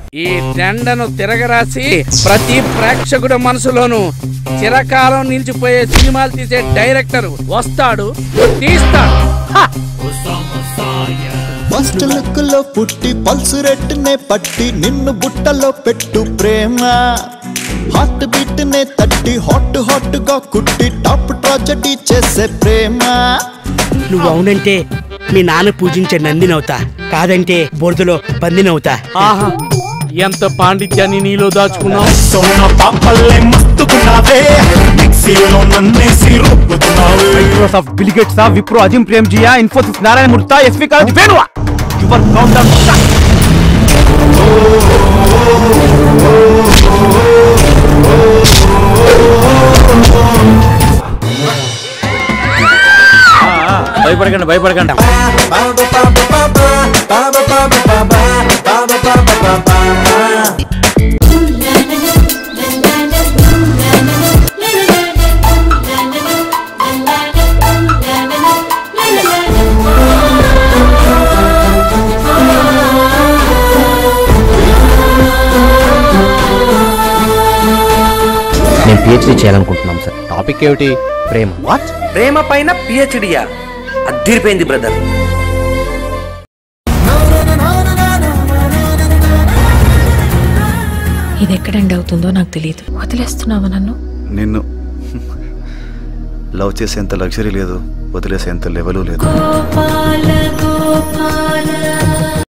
ఈ జెండను తిరగరాసి ప్రతి ప్రేక్షకుడి మనసులోనూ చిరకాలం నిలిచిపోయే సినిమాలు తీసే డైరెక్టర్ వస్తాడు తీస్తాడు హ! ఫస్ట్ లుక్ లో పుట్టి పల్సు రెట్టునే పట్టి నిన్ను బుట్టలో పెట్టు ప్రేమ హార్ట్ బీట్ నే తట్టి హాట్ హాట్ గా కుట్టి టాప్ ట్రాజడీ చేసే ప్రేమ నువ్వు అవునంటే మీ నాన్న పూజించే నందినవుతా కాదంటే బొరదలో పందినవుతా ఆహా ఎంత పాండిత్యాన్ని నీలో దాచుకున్నావు సోన పాపల్లే మస్తుకున్నావే మిక్సీలో నన్నేసి రుబ్బుతున్నావే మైక్రోసాఫ్ట్ బిలిగేట్సా విప్రో అజిం ప్రేమ్జియా Infosys Narayana Murthy S V college వేణువా యువర్ కౌంట్ డౌన్ భయపడకండి భయపడకండి నేను పిహెచ్డీ చేయాలనుకుంటున్నాం సార్ టాపిక్ ఏమిటి ప్రేమ వాట్ ప్రేమ పైన పిహెచ్డియా అద్దరిపోయింది బ్రదర్ ఇది ఎక్కడ ఎండ్ అవుతుందో నాకు తెలియదు వదిలేస్తున్నావా నన్ను నిన్ను లవ్ చేసేంత లగ్జరీ లేదు వదిలేసేంత లెవెలు లేదు గోపాల గోపాల